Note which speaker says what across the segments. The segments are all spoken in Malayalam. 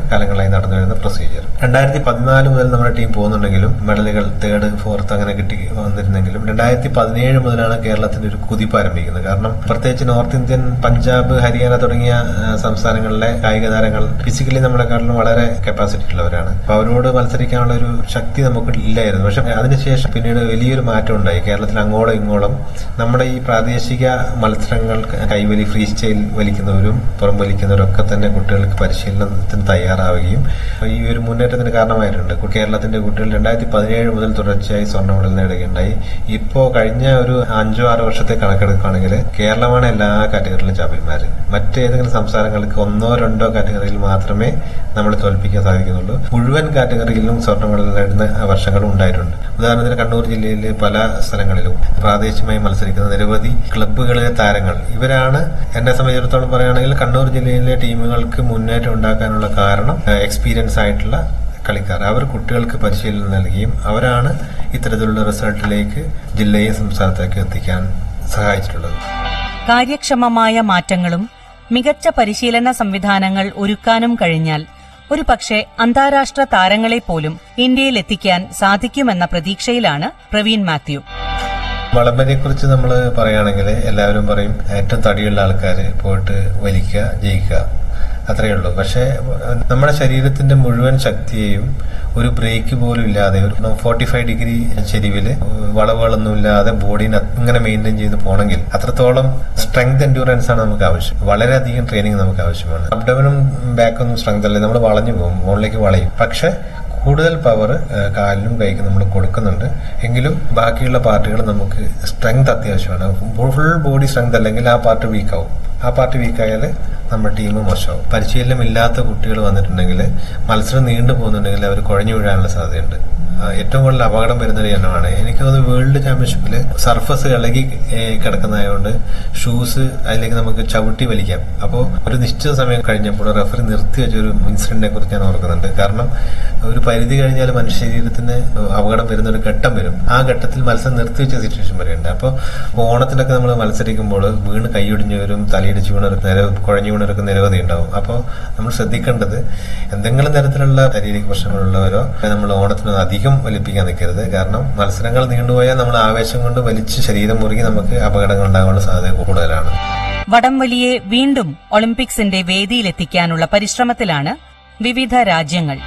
Speaker 1: കാലങ്ങളായി നടന്നു വരുന്ന പ്രൊസീജിയർ രണ്ടായിരത്തി പതിനാല് മുതൽ നമ്മുടെ ടീം പോകുന്നുണ്ടെങ്കിലും മെഡലുകൾ തേർഡ് ഫോർത്ത് അങ്ങനെ കിട്ടി വന്നിരുന്നെങ്കിലും രണ്ടായിരത്തി പതിനേഴ് മുതലാണ് കേരളത്തിന്റെ ഒരു കുതിപ്പ് ആരംഭിക്കുന്നത് കാരണം പ്രത്യേകിച്ച് നോർത്ത് ഇന്ത്യൻ പഞ്ചാബ് ഹരിയാന തുടങ്ങിയ ആ, സംസ്ഥാനങ്ങളിലെ കായിക താരങ്ങൾ ഫിസിക്കലി നമ്മളെക്കാട്ടിലും വളരെ കപ്പാസിറ്റി ഉള്ളവരാണ് അപ്പൊ അവരോട് മത്സരിക്കാനുള്ള ഒരു ശക്തി നമുക്ക് ഇല്ലായിരുന്നു പക്ഷെ അതിനുശേഷം പിന്നീട് വലിയൊരു മാറ്റം ഉണ്ടായി കേരളത്തിൽ അങ്ങോളം ഇങ്ങോളം നമ്മുടെ ഈ പ്രാദേശിക മത്സരങ്ങൾ കൈവലി ഫ്രീ സ്റ്റൈൽ വലിക്കുന്നവരും പുറം വലിക്കുന്നവരും ഒക്കെ തന്നെ കുട്ടികൾക്ക് പരിശീലനത്തിന് തയ്യാറാവുകയും ഈ ഒരു മുന്നേറ്റത്തിന് കാരണമായിട്ടുണ്ട് കു- കേരളത്തിന്റെ കുട്ടികൾ രണ്ടായിരത്തി പതിനേഴ് മുതൽ തുടർച്ചയായി സ്വർണ്ണ മെഡൽ നേടുകയുണ്ടായി ഇപ്പോ കഴിഞ്ഞ ഒരു അഞ്ചോ ആറോ വർഷത്തെ കണക്കെടുക്കുകയാണെങ്കിൽ കേരളമാണ് എല്ലാ കാറ്റഗറിയിലും ചാമ്പ്യന്മാര് മറ്റേതെങ്കിലും സംസ്ഥാനങ്ങൾക്ക് ഒന്നോ രണ്ടോ കാറ്റഗറിയിൽ മാത്രമേ നമ്മൾ തോൽപ്പിക്കാൻ സാധിക്കുന്നുള്ളൂ മുഴുവൻ കാറ്റഗറിയിലും സ്വർണ്ണ മെഡൽ നേടുന്ന വർഷങ്ങളും ഉണ്ടായിട്ടുണ്ട് ഉദാഹരണത്തിന് കണ്ണൂർ ജില്ലയിലെ പല സ്ഥലങ്ങളിലും പ്രാദേശികമായി മത്സരിക്കുന്ന നിരവധി ക്ലബ്ബുകളിലെ താരങ്ങൾ ഇവരാണ് എന്നെ സംബന്ധിച്ചിടത്തോളം പറയുകയാണെങ്കിൽ കണ്ണൂർ ജില്ലയിലെ ടീമുകൾക്ക് മുന്നേറ്റം ഉണ്ടാക്കാനുള്ള കാരണം എക്സ്പീരിയൻസ് ആയിട്ടുള്ള കളിക്കാർ അവർ കുട്ടികൾക്ക് പരിശീലനം നൽകുകയും അവരാണ് ഇത്തരത്തിലുള്ള റിസൾട്ടിലേക്ക് ജില്ലയെ സംസ്ഥാനത്തേക്ക് എത്തിക്കാൻ സഹായിച്ചിട്ടുള്ളത്
Speaker 2: കാര്യക്ഷമമായ മാറ്റങ്ങളും മികച്ച പരിശീലന സംവിധാനങ്ങൾ ഒരുക്കാനും കഴിഞ്ഞാൽ ഒരു പക്ഷേ അന്താരാഷ്ട്ര താരങ്ങളെ പോലും ഇന്ത്യയിൽ എത്തിക്കാൻ സാധിക്കുമെന്ന പ്രതീക്ഷയിലാണ് പ്രവീൺ മാത്യു
Speaker 1: വളമ്പനെ കുറിച്ച് നമ്മൾ പറയുകയാണെങ്കിൽ എല്ലാവരും പറയും ഏറ്റവും തടിയുള്ള ആൾക്കാർ പോയിട്ട് വലിക്കുക ജയിക്കുക അത്രയേ ഉള്ളൂ പക്ഷേ നമ്മുടെ ശരീരത്തിന്റെ മുഴുവൻ ശക്തിയെയും ഒരു ബ്രേക്ക് പോലും ഇല്ലാതെ ഒരു ഫോർട്ടി ഫൈവ് ഡിഗ്രി ചെരിവില് വളവുകളൊന്നും ഇല്ലാതെ ബോഡീനെ ഇങ്ങനെ മെയിൻറ്റെയിൻ ചെയ്ത് പോകണമെങ്കിൽ അത്രത്തോളം സ്ട്രെങ്ത് എൻഡ്യൂറൻസ് ആണ് നമുക്ക് ആവശ്യം വളരെയധികം ട്രെയിനിങ് നമുക്ക് ആവശ്യമാണ് അബ്ഡമനും ബാക്കൊന്നും സ്ട്രെങ്ത് അല്ലേ നമ്മൾ വളഞ്ഞു പോകും മുകളിലേക്ക് വളയും പക്ഷെ കൂടുതൽ പവർ കാലിനും കൈക്കും നമ്മൾ കൊടുക്കുന്നുണ്ട് എങ്കിലും ബാക്കിയുള്ള പാർട്ടുകൾ നമുക്ക് സ്ട്രെങ്ത് അത്യാവശ്യമാണ് ഫുൾ ബോഡി സ്ട്രെങ്ത് അല്ലെങ്കിൽ ആ പാർട്ട് വീക്ക് ആവും ആ പാർട്ട് വീക്ക് ആയാൽ നമ്മുടെ ടീം മോശമാവും പരിശീലനം ഇല്ലാത്ത കുട്ടികൾ വന്നിട്ടുണ്ടെങ്കിൽ മത്സരം നീണ്ടു പോകുന്നുണ്ടെങ്കിൽ അവർ കുഴഞ്ഞു വീഴാനുള്ള സാധ്യതയുണ്ട് ആ, ഏറ്റവും കൂടുതൽ അപകടം വരുന്ന ഒരു ഇനമാണ് എനിക്ക് തോന്നുന്നു വേൾഡ് ചാമ്പ്യൻഷിപ്പിൽ സർഫസ് ഇളകി ഏ, കിടക്കുന്നതായതുകൊണ്ട് ഷൂസ് അതിലേക്ക് നമുക്ക് ചവിട്ടി വലിക്കാം അപ്പോൾ ഒരു നിശ്ചിത സമയം കഴിഞ്ഞപ്പോൾ റെഫറി നിർത്തി വെച്ച ഒരു ഇൻസിഡന്റിനെ കുറിച്ച് ഞാൻ ഓർക്കുന്നുണ്ട് കാരണം ഒരു പരിധി കഴിഞ്ഞാൽ മനുഷ്യ ശരീരത്തിന് അപകടം വരുന്ന ഒരു ഘട്ടം വരും ആ ഘട്ടത്തിൽ മത്സരം നിർത്തി വെച്ച സിറ്റുവേഷൻ വരെയുണ്ട് അപ്പോൾ ഓണത്തിലൊക്കെ നമ്മൾ മത്സരിക്കുമ്പോൾ വീണ് കൈയൊടിഞ്ഞവരും തലയിടിച്ച് വീണവരും നിര കുഴഞ്ഞു വീണവരൊക്കെ നിരവധി ഉണ്ടാവും അപ്പോൾ നമ്മൾ ശ്രദ്ധിക്കേണ്ടത് എന്തെങ്കിലും തരത്തിലുള്ള ശാരീരിക പ്രശ്നങ്ങളുള്ളവരോ നമ്മൾ ഓണത്തിന് അധികം വലിപ്പിക്കാൻ നിൽക്കരുത് കാരണം മത്സരങ്ങൾ നീണ്ടുപോയാൽ നമ്മൾ ആവേശം കൊണ്ട് വലിച്ച് ശരീരം മുറുകി നമുക്ക് അപകടങ്ങൾ ഉണ്ടാകാനുള്ള സാധ്യത കൂടുതലാണ്
Speaker 2: വടംവലിയെ വീണ്ടും ഒളിമ്പിക്സിന്റെ വേദിയിലെത്തിക്കാനുള്ള പരിശ്രമത്തിലാണ് വിവിധ രാജ്യങ്ങൾ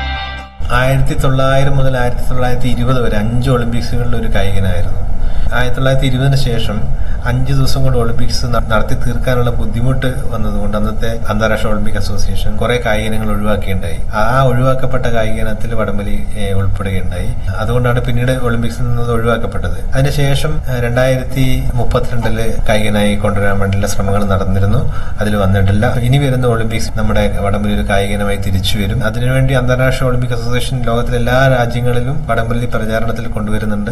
Speaker 1: ആയിരത്തി തൊള്ളായിരം മുതൽ ആയിരത്തി തൊള്ളായിരത്തി ഇരുപത് വരെ അഞ്ച് ഒളിമ്പിക്സുകളിൽ ഒരു കായികനായിരുന്നു ആയിരത്തി തൊള്ളായിരത്തി ഇരുപതിന് ശേഷം അഞ്ച് ദിവസം കൊണ്ട് ഒളിമ്പിക്സ് ന- നടത്തി തീർക്കാനുള്ള ബുദ്ധിമുട്ട് വന്നതുകൊണ്ട് അന്നത്തെ അന്താരാഷ്ട്ര ഒളിമ്പിക് അസോസിയേഷൻ കുറെ കായികങ്ങൾ ഒഴിവാക്കിയുണ്ടായി ആ ഒഴിവാക്കപ്പെട്ട കായികനത്തിൽ വടംവലി ഏഹ്, ഉൾപ്പെടുകയുണ്ടായി അതുകൊണ്ടാണ് പിന്നീട് ഒളിമ്പിക്സിൽ നിന്ന് ഒഴിവാക്കപ്പെട്ടത് അതിനുശേഷം ഏഹ്, രണ്ടായിരത്തി മുപ്പത്തിരണ്ടില് കായികനായി കൊണ്ടുവരാൻ വേണ്ടിയുള്ള ശ്രമങ്ങൾ നടന്നിരുന്നു അതിൽ വന്നിട്ടില്ല ഇനി വരുന്ന ഒളിമ്പിക്സ് നമ്മുടെ വടംവലി ഒരു കായികനമായി തിരിച്ചു വരും അതിനുവേണ്ടി അന്താരാഷ്ട്ര ഒളിമ്പിക് അസോസിയേഷൻ ലോകത്തിലെ എല്ലാ രാജ്യങ്ങളിലും വടംവലി പ്രചാരണത്തിൽ കൊണ്ടുവരുന്നുണ്ട്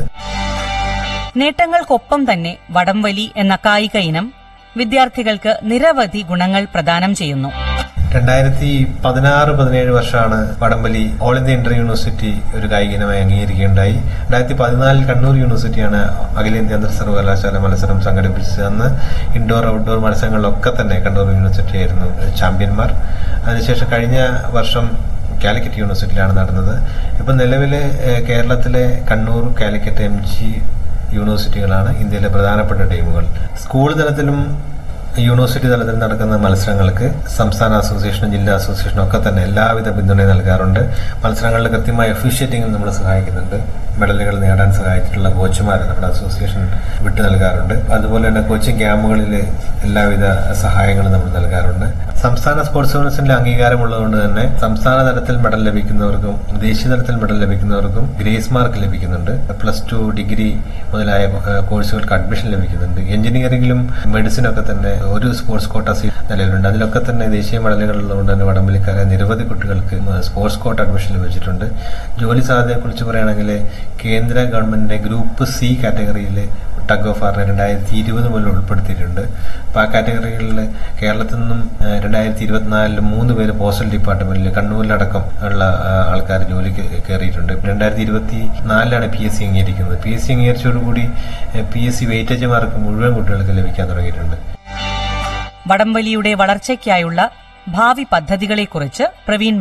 Speaker 2: നേട്ടങ്ങൾക്കൊപ്പം തന്നെ വടംവലി എന്ന കായിക ഇനം വിദ്യാർത്ഥികൾക്ക് നിരവധി ഗുണങ്ങൾ പ്രദാനം ചെയ്യുന്നു
Speaker 1: രണ്ടായിരത്തി പതിനാറ് പതിനേഴ് വർഷമാണ് വടംവലി ഓൾ ഇന്ത്യ ഇന്റർ യൂണിവേഴ്സിറ്റി ഒരു കായിക ഇനമായി അംഗീകരിക്കുകയുണ്ടായി രണ്ടായിരത്തി പതിനാലിൽ കണ്ണൂർ യൂണിവേഴ്സിറ്റിയാണ് അഖിലേന്ത്യാ അന്തർ സർവകലാശാല മത്സരം സംഘടിപ്പിച്ചത് അന്ന് ഇൻഡോർ ഔട്ട്ഡോർ മത്സരങ്ങളിലൊക്കെ തന്നെ കണ്ണൂർ യൂണിവേഴ്സിറ്റി ആയിരുന്നു ചാമ്പ്യന്മാർ അതിനുശേഷം കഴിഞ്ഞ വർഷം കാലിക്കറ്റ് യൂണിവേഴ്സിറ്റിയിലാണ് നടന്നത് ഇപ്പൊ നിലവിലെ ഏഹ്, കേരളത്തിലെ കണ്ണൂർ കാലിക്കറ്റ് എം ജി യൂണിവേഴ്സിറ്റികളാണ് ഇന്ത്യയിലെ പ്രധാനപ്പെട്ട ടീമുകൾ സ്കൂൾ തലത്തിലും യൂണിവേഴ്സിറ്റി തലത്തിൽ നടക്കുന്ന മത്സരങ്ങൾക്ക് സംസ്ഥാന അസോസിയേഷനും ജില്ലാ അസോസിയേഷനും ഒക്കെ തന്നെ എല്ലാവിധ പിന്തുണയും നൽകാറുണ്ട് മത്സരങ്ങളിൽ കൃത്യമായ ഒഫീഷ്യേറ്റിംഗ് നമ്മൾ സഹായിക്കുന്നുണ്ട് മെഡലുകൾ നേടാൻ സഹായിച്ചിട്ടുള്ള കോച്ചുമാരെ നമ്മുടെ അസോസിയേഷൻ വിട്ടു നൽകാറുണ്ട് അതുപോലെ തന്നെ കോച്ചിങ് ക്യാമ്പുകളിൽ എല്ലാവിധ സഹായങ്ങളും നമ്മൾ നൽകാറുണ്ട് സംസ്ഥാന സ്പോർട്സ് കൗൺസിലിന്റെ അംഗീകാരമുള്ളതുകൊണ്ട് തന്നെ സംസ്ഥാന തലത്തിൽ മെഡൽ ലഭിക്കുന്നവർക്കും ദേശീയ തലത്തിൽ മെഡൽ ലഭിക്കുന്നവർക്കും ഗ്രേസ് മാർക്ക് ലഭിക്കുന്നുണ്ട് പ്ലസ് ടു ഡിഗ്രി മുതലായ ഏഹ്, കോഴ്സുകൾക്ക് അഡ്മിഷൻ ലഭിക്കുന്നുണ്ട് എഞ്ചിനീയറിംഗിലും മെഡിസിനൊക്കെ തന്നെ ഒരു സ്പോർട്സ് കോട്ട സീറ്റ് നിലവിലുണ്ട് അതിലൊക്കെ തന്നെ ദേശീയ മെഡലുകൾ ഉള്ളതുകൊണ്ട് തന്നെ വടംവലിക്കാരെ നിരവധി കുട്ടികൾക്ക് സ്പോർട്സ് കോട്ട അഡ്മിഷൻ ലഭിച്ചിട്ടുണ്ട് ജോലി സാധ്യതയെക്കുറിച്ച് പറയുകയാണെങ്കിൽ കേന്ദ്ര ഗവൺമെന്റിന്റെ ഗ്രൂപ്പ് സി കാറ്റഗറിയിൽ ടഗ് ഓഫ് വാറിനെ രണ്ടായിരത്തി ഇരുപത് മുതൽ ഉൾപ്പെടുത്തിയിട്ടുണ്ട് അപ്പൊ ആ കാറ്റഗറികളിൽ കേരളത്തിൽ നിന്നും രണ്ടായിരത്തി ഇരുപത്തിനാലിൽ മൂന്ന് പേര് പോസ്റ്റൽ ഡിപ്പാർട്ട്മെന്റിൽ കണ്ണൂരിലടക്കം ഉള്ള ആൾക്കാർ ജോലിക്ക് കയറിയിട്ടുണ്ട് രണ്ടായിരത്തി ഇരുപത്തി നാലിലാണ് പി എസ് സി അംഗീകരിക്കുന്നത് പി എസ് സി അംഗീകരിച്ചതോടുകൂടി P S C weightage mark മുഴുവൻ കുട്ടികൾക്ക് ലഭിക്കാൻ തുടങ്ങിയിട്ടുണ്ട്
Speaker 2: വടംവലിയുടെ വളർച്ചയ്ക്കായുള്ള ഭാവി പദ്ധതികളെക്കുറിച്ച് പ്രവീൺ